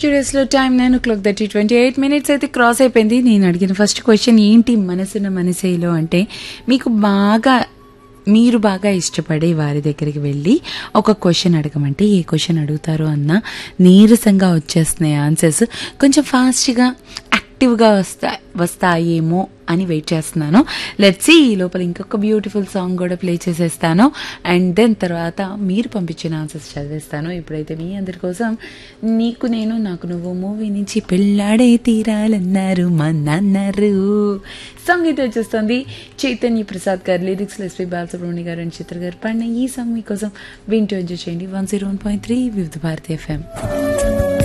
స్టూడియోస్లో time nine o'clock thirty twenty eight minutes అయితే cross అయిపోయింది నేను అడిగిన ఫస్ట్ క్వశ్చన్ ఏంటి మనసున్న మనసేలో అంటే మీకు బాగా మీరు బాగా ఇష్టపడే వారి దగ్గరికి వెళ్ళి ఒక క్వశ్చన్ అడగమంటే ఏ క్వశ్చన్ అడుగుతారో అన్న నీరసంగా వచ్చేస్తున్నాయి ఆన్సర్స్ కొంచెం ఫాస్ట్గా యాక్టివ్గా వస్తా వస్తాయేమో అని వెయిట్ చేస్తున్నాను లెట్స్ ఈ లోపల ఇంకొక బ్యూటిఫుల్ సాంగ్ కూడా ప్లే చేసేస్తాను అండ్ దెన్ తర్వాత మీరు పంపించిన ఆన్సర్స్ చదివేస్తాను ఇప్పుడైతే మీ అందరి కోసం నీకు నేను నాకు నువ్వు మూవీ నుంచి పెళ్ళాడే తీరాలన్నారు మా నాన్నారు సాంగ్ అయితే వచ్చేస్తుంది చైతన్య ప్రసాద్ గారు లిరిక్స్ ఎస్పీ బాలసుబ్రహ్మణ్య గారు అండ్ చిత్ర గారు పడిన ఈ సాంగ్ మీకోసం వింటూ ఎంజాయ్ చేయండి one zero one point three Vividh Bharati FM